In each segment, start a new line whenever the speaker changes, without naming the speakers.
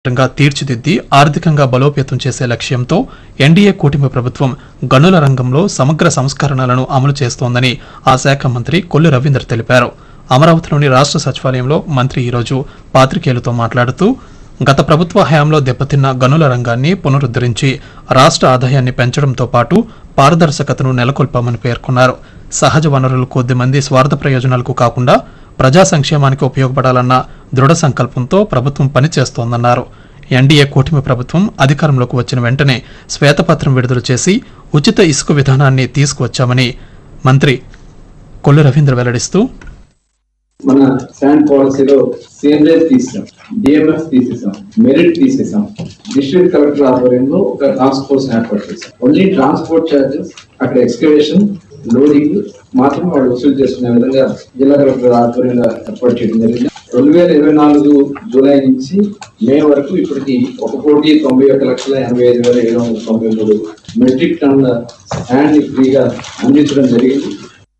గా తీర్చిదిద్ది ఆర్థికంగా బలోపేతం చేసే లక్ష్యంతో ఎన్డీఏ కూటమి ప్రభుత్వం గనుల రంగంలో సమగ్ర సంస్కరణలను అమలు చేస్తోందని ఆ శాఖ మంత్రి కొల్లు రవీంద్ర తెలిపారు అమరావతిలోని రాష్ట్ర సచివాలయంలో మంత్రి ఈరోజు పాత్రికేయులతో మాట్లాడుతూ గత ప్రభుత్వ హయాంలో దెబ్బతిన్న గనుల రంగాన్ని పునరుద్ధరించి రాష్ట్ర ఆదాయాన్ని పెంచడంతో పాటు పారదర్శకతను నెలకొల్పామని పేర్కొన్నారు సహజ వనరులు కొద్దిమంది స్వార్థ ప్రయోజనాలకు కాకుండా ప్రజా సంక్షేమానికి ఉపయోగపడాలన్న దృఢ సంకల్పంతో ప్రభుత్వం పనిచేస్తోందన్నారు ఎన్డీఏ కూటమి ప్రభుత్వం అధికారంలోకి వచ్చిన వెంటనే శ్వేతపత్రం విడుదల చేసి ఉచిత ఇసుక విధానాన్ని తీసుకువచ్చామని మంత్రి కొల్లు రవీంద్ర వెల్లడిస్తూ
మన శాండ్ పాలసీలో సేంద్రేజ్ తీసాం డిఎంఎఫ్ తీసేసాం మెరిట్ తీసేసాం డిస్ట్రిక్ట్ కలెక్టర్ ఆధ్వర్యంలో ఒక టాస్క్ ఫోర్స్ ఏర్పాటు చేశాం ఓన్లీ ట్రాన్స్పోర్ట్ ఛార్జెస్ అక్కడ ఎక్స్కవేషన్ లోడింగ్ మాత్రం వాళ్ళు వసూలు చేసుకునే విధంగా జిల్లా కలెక్టర్ ఆధ్వర్యంలో ఏర్పాటు చేయడం జరిగింది రెండు వేల ఇరవై నాలుగు జూలై నుంచి మే వరకు ఇప్పటికి ఒక కోటి తొంభై ఒక్క లక్షల ఎనభై ఐదు వేల ఏడు వందల తొంభై మూడు మెట్రిక్ టన్నుల శాండ్ ఫ్రీగా అందించడం జరిగింది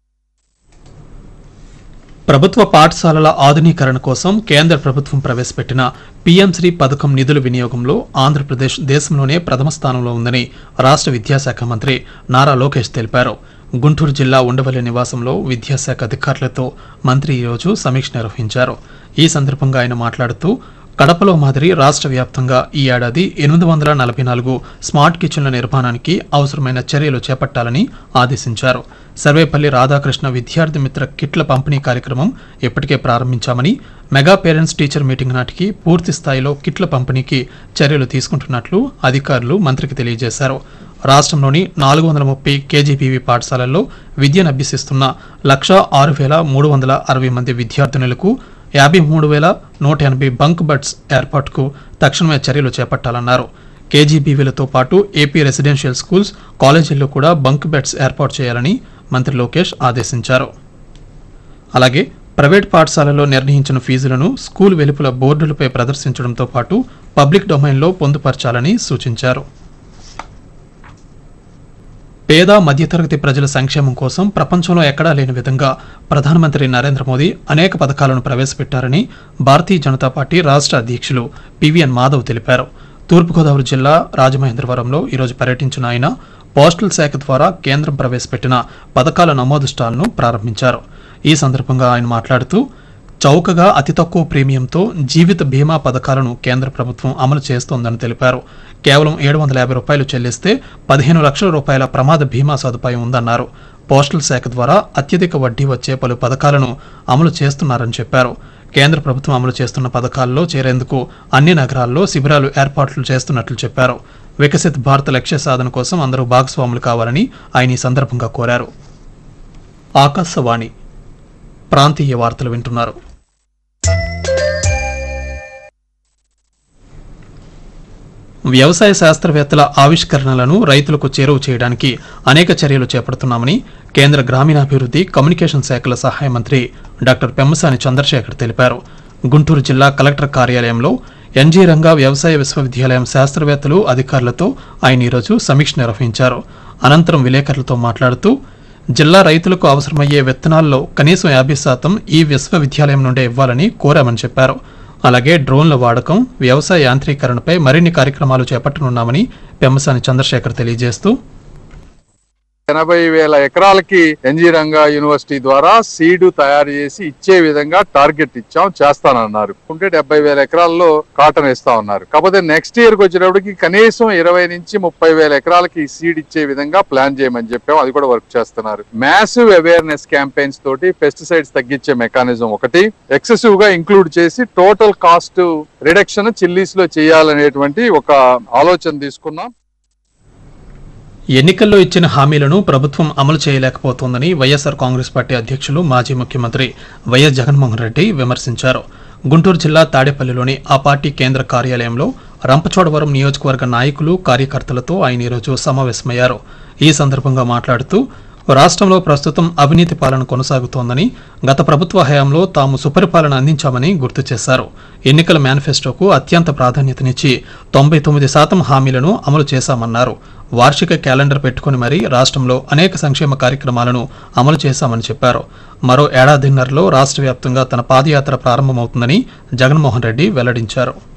ప్రభుత్వ పాఠశాలల ఆధునీకరణ కోసం కేంద్ర ప్రభుత్వం ప్రవేశపెట్టిన పీఎం శ్రీ పథకం నిధుల వినియోగంలో ఆంధ్రప్రదేశ్ దేశంలోనే ప్రథమ స్థానంలో ఉందని రాష్ట్ర విద్యాశాఖ మంత్రి నారా లోకేష్ తెలిపారు గుంటూరు జిల్లా ఉండవల్లి నివాసంలో విద్యాశాఖ అధికారులతో మంత్రి ఈరోజు సమీక్ష నిర్వహించారు ఈ సందర్భంగా ఆయన మాట్లాడుతూ కడపలో మాదిరి రాష్ట్ర వ్యాప్తంగా ఈ ఏడాది ఎనిమిది వందల నలభై నాలుగు స్మార్ట్ కిచెన్ల నిర్మాణానికి అవసరమైన చర్యలు చేపట్టాలని ఆదేశించారు సర్వేపల్లి రాధాకృష్ణ విద్యార్థి మిత్ర కిట్ల పంపిణీ కార్యక్రమం ఇప్పటికే ప్రారంభించామని మెగా పేరెంట్స్ టీచర్ మీటింగ్ నాటికి పూర్తి స్థాయిలో కిట్ల పంపిణీకి చర్యలు తీసుకుంటున్నట్లు అధికారులు మంత్రికి తెలియజేశారు రాష్ట్రంలోని నాలుగు వందల ముప్పై కేజీపీవీ పాఠశాలల్లో విద్యను అభ్యసిస్తున్న లక్ష ఆరు వేల మూడు వందల అరవై మంది విద్యార్థినులకు యాభై మూడు వేల నూట ఎనభై బంక్ బెడ్స్ ఏర్పాటుకు తక్షణమే చర్యలు చేపట్టాలన్నారు కేజీబీవీలతో పాటు ఏపీ రెసిడెన్షియల్ స్కూల్స్ కాలేజీల్లో కూడా బంక్ బెడ్స్ ఏర్పాటు చేయాలని మంత్రి లోకేష్ ఆదేశించారు అలాగే ప్రైవేట్ పాఠశాలలో నిర్ణయించిన ఫీజులను స్కూల్ వెలుపల బోర్డులపై ప్రదర్శించడంతో పాటు పబ్లిక్ డొమైన్లో పొందుపరచాలని సూచించారు పేద మధ్యతరగతి ప్రజల సంక్షేమం కోసం ప్రపంచంలో ఎక్కడా లేని విధంగా ప్రధానమంత్రి నరేంద్ర మోదీ అనేక పథకాలను ప్రవేశపెట్టారని భారతీయ జనతా పార్టీ రాష్ట్ర అధ్యక్షులు పివిఎన్ మాధవ్ తెలిపారు తూర్పుగోదావరి జిల్లా రాజమహేంద్రవరంలో ఈరోజు పర్యటించిన ఆయన పోస్టల్ శాఖ ద్వారా కేంద్రం ప్రవేశపెట్టిన పథకాల నమోదు స్టాల్ను ప్రారంభించారు ఈ సందర్భంగా ఆయన మాట్లాడుతూ చౌకగా అతి తక్కువ ప్రీమియంతో జీవిత బీమా పథకాలను కేంద్ర ప్రభుత్వం అమలు చేస్తోందని తెలిపారు కేవలం ఏడు వందల యాభై రూపాయలు చెల్లిస్తే పదిహేను లక్షల రూపాయల ప్రమాద బీమా సదుపాయం ఉందన్నారు పోస్టల్ శాఖ ద్వారా అత్యధిక వడ్డీ వచ్చే పలు పథకాలను అమలు చేస్తున్నారని చెప్పారు కేంద్ర ప్రభుత్వం అమలు చేస్తున్న పథకాల్లో చేరేందుకు అన్ని నగరాల్లో శిబిరాలు ఏర్పాట్లు చేస్తున్నట్లు చెప్పారు వికసిత్ భారత్ లక్ష్య సాధన కోసం అందరూ భాగస్వాములు కావాలని ఆయన ఈ సందర్భంగా కోరారు ఆకాశవాణి ప్రాంతీయ వార్తలు వింటున్నారు వ్యవసాయ శాస్త్రవేత్తల ఆవిష్కరణలను రైతులకు చేరువ చేయడానికి అనేక చర్యలు చేపడుతున్నామని కేంద్ర గ్రామీణాభివృద్ధి కమ్యూనికేషన్ శాఖల సహాయ మంత్రి డాక్టర్ పెమ్మసాని చంద్రశేఖర్ తెలిపారు గుంటూరు జిల్లా కలెక్టర్ కార్యాలయంలో ఎన్జీ రంగా వ్యవసాయ విశ్వవిద్యాలయం శాస్త్రవేత్తలు అధికారులతో ఆయన ఈరోజు సమీక్ష నిర్వహించారు అనంతరం విలేకరులతో మాట్లాడుతూ జిల్లా రైతులకు అవసరమయ్యే విత్తనాల్లో కనీసం యాభై శాతం ఈ విశ్వవిద్యాలయం నుండే ఇవ్వాలని కోరామని చెప్పారు అలాగే డ్రోన్ల వాడకం వ్యవసాయ యాంత్రీకరణపై మరిన్ని కార్యక్రమాలు చేపట్టనున్నామని పెమ్మసాని చంద్రశేఖర్ తెలియజేస్తూ
ఎనభై వేల ఎకరాలకి ఎన్జీ రంగా యూనివర్సిటీ ద్వారా సీడ్ తయారు చేసి ఇచ్చే విధంగా టార్గెట్ ఇచ్చాం చేస్తానన్నారు ఉంటే డెబ్బై వేల ఎకరాల్లో కాటన్ వేస్తా ఉన్నారు కాకపోతే నెక్స్ట్ ఇయర్ కి వచ్చేటప్పటికి కనీసం ఇరవై నుంచి ముప్పై వేల ఎకరాలకి సీడ్ ఇచ్చే విధంగా ప్లాన్ చేయమని చెప్పాం అది కూడా వర్క్ చేస్తున్నారు మ్యాసివ్ అవేర్నెస్ క్యాంపెయిన్స్ తోటి పెస్టిసైడ్స్ తగ్గించే మెకానిజం ఒకటి ఎక్సెసివ్ గా ఇంక్లూడ్ చేసి టోటల్ కాస్ట్ రిడక్షన్ చిల్లీస్ లో చేయాలనేటువంటి ఒక ఆలోచన తీసుకున్నాం
ఎన్నికల్లో ఇచ్చిన హామీలను ప్రభుత్వం అమలు చేయలేకపోతోందని వైఎస్ఆర్ కాంగ్రెస్ పార్టీ అధ్యక్షులు మాజీ ముఖ్యమంత్రి వైఎస్ జగన్మోహన్ రెడ్డి విమర్శించారు గుంటూరు జిల్లా తాడేపల్లిలోని ఆ పార్టీ కేంద్ర కార్యాలయంలో రంపచోడవరం నియోజకవర్గ నాయకులు కార్యకర్తలతో ఆయన ఈరోజు సమావేశమయ్యారు ఈ సందర్భంగా మాట్లాడుతూ రాష్ట్రంలో ప్రస్తుతం అవినీతి పాలన కొనసాగుతోందని గత ప్రభుత్వ హయాంలో తాము సుపరిపాలన అందించామని గుర్తు చేశారు ఎన్నికల మేనిఫెస్టోకు అత్యంత ప్రాధాన్యతనిచ్చి తొంభై తొమ్మిది శాతం హామీలను అమలు చేశామన్నారు వార్షిక క్యాలెండర్ పెట్టుకుని మరీ రాష్ట్రంలో అనేక సంక్షేమ కార్యక్రమాలను అమలు చేశామని చెప్పారు మరో ఏడాదిన్నరలో రాష్ట్ర వ్యాప్తంగా తన పాదయాత్ర ప్రారంభమవుతుందని జగన్మోహన్ రెడ్డి వెల్లడించారు